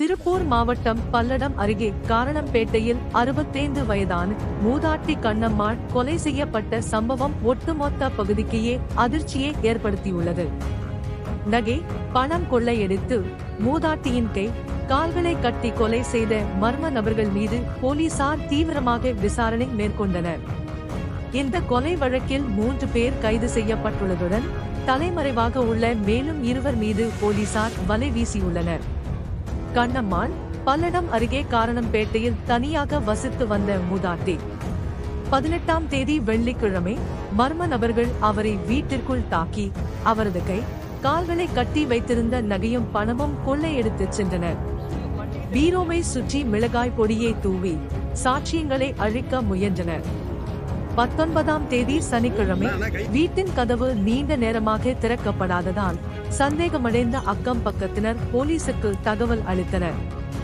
திருப்பூர் மாவட்டம் பல்லடம் அருகே காரணம்பேட்டையில் அறுபத்தைந்து வயதான மூதாட்டி கண்ணம்மாள் கொலை செய்யப்பட்ட சம்பவம் ஒட்டுமொத்த பகுதிக்கையே அதிர்ச்சியை ஏற்படுத்தியுள்ளது நகை பணம் கொள்ளையடித்து மூதாட்டியின் கை கால்களை கட்டி கொலை செய்த மர்ம நபர்கள் மீது போலீசார் தீவிரமாக விசாரணை மேற்கொண்டனர் இந்த கொலை வழக்கில் மூன்று பேர் கைது செய்யப்பட்டுள்ளதுடன் தலைமறைவாக உள்ள மேலும் இருவர் மீது போலீசார் வலை வீசியுள்ளனர் கண்ணம்மாள் பல்லடம் அருகே காரணம்பேட்டையில் தனியாக வசித்து வந்த மூதாட்டி பதினெட்டாம் தேதி வெள்ளிக்கிழமை மர்ம நபர்கள் அவரை வீட்டிற்குள் தாக்கி அவரது கை கால்களை கட்டி வைத்திருந்த நகையும் பணமும் கொள்ளையெடுத்துச் சென்றனர் பீரோவை சுற்றி மிளகாய் பொடியை தூவி சாட்சியங்களை அழிக்க முயன்றனர் பத்தொன்பதாம் தேதி சனிக்கிழமை வீட்டின் கதவு நீண்ட நேரமாக திறக்கப்படாததால் சந்தேகமடைந்த அக்கம் பக்கத்தினர் போலீசுக்கு தகவல் அளித்தனர்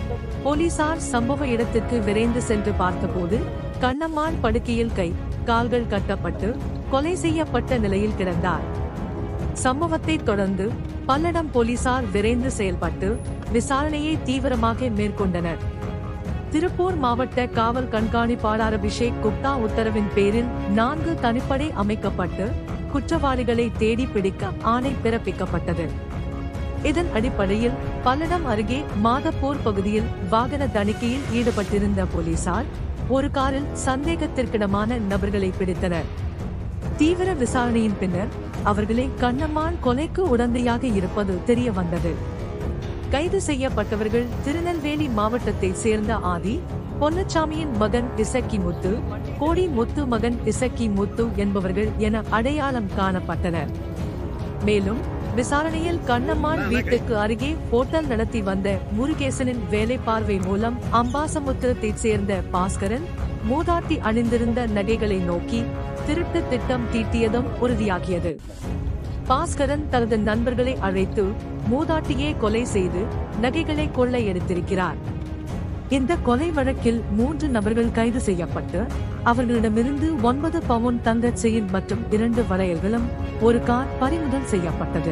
போலீசார் சம்பவ இடத்திற்கு விரைந்து சென்று பார்த்தபோது கண்ணம்மாள் படுக்கையில் கை கால்கள் கட்டப்பட்டு கொலை செய்யப்பட்ட நிலையில் கிடந்தார் சம்பவத்தை தொடர்ந்து பல்லடம் போலீசார் விரைந்து செயல்பட்டு விசாரணையை தீவிரமாக மேற்கொண்டனர் திருப்பூர் மாவட்ட காவல் கண்காணிப்பாளர் அபிஷேக் குப்தா உத்தரவின் பேரில் நான்கு தனிப்படை அமைக்கப்பட்டு குற்றவாளிகளை தேடி பிடிக்க ஆணை பிறப்பிக்கப்பட்டது இதன் அடிப்படையில் பல்லடம் அருகே மாதப்பூர் பகுதியில் வாகன தணிக்கையில் ஈடுபட்டிருந்த போலீசார் ஒரு காரில் சந்தேகத்திற்கிடமான நபர்களை பிடித்தனர் தீவிர விசாரணையின் பின்னர் அவர்களை கண்ணம்மாள் கொலைக்கு உடந்தையாக இருப்பது தெரிய வந்தது கைது செய்யப்பட்டவர்கள் திருநெல்வேலி மாவட்டத்தை சேர்ந்த ஆதி பொன்னச்சாமியின் மகன் இசக்கி முத்து கோடி முத்து மகன் இசக்கி முத்து என்பவர்கள் என அடையாளம் காணப்பட்டனர் மேலும் விசாரணையில் கண்ணம்மாள் வீட்டுக்கு அருகே போட்டல் நடத்தி வந்த முருகேசனின் வேலை பார்வை மூலம் அம்பாசமுத்திரத்தைச் சேர்ந்த பாஸ்கரன் மூதாட்டி அணிந்திருந்த நகைகளை நோக்கி திருட்டு திட்டம் தீட்டியதும் உறுதியாகியது பாஸ்கரன் தனது நண்பர்களை அழைத்து மூதாட்டியே கொலை செய்து நகைகளை கொள்ளையடித்திருக்கிறார் இந்த கொலை வழக்கில் மூன்று நபர்கள் கைது செய்யப்பட்டு அவர்களிடமிருந்து ஒன்பது பவுன் தங்கச் செயின் மற்றும் இரண்டு வளையல்களும் ஒரு கார் பறிமுதல் செய்யப்பட்டது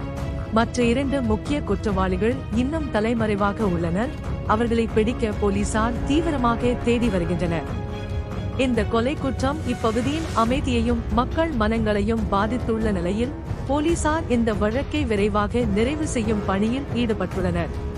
மற்ற இரண்டு முக்கிய குற்றவாளிகள் இன்னும் தலைமறைவாக உள்ளனர் அவர்களை பிடிக்க போலீசார் தீவிரமாக தேடி வருகின்றனர் இந்த கொலை குற்றம் இப்பகுதியின் அமைதியையும் மக்கள் மனங்களையும் பாதித்துள்ள நிலையில் போலீசார் இந்த வழக்கை விரைவாக நிறைவு செய்யும் பணியில் ஈடுபட்டுள்ளனர்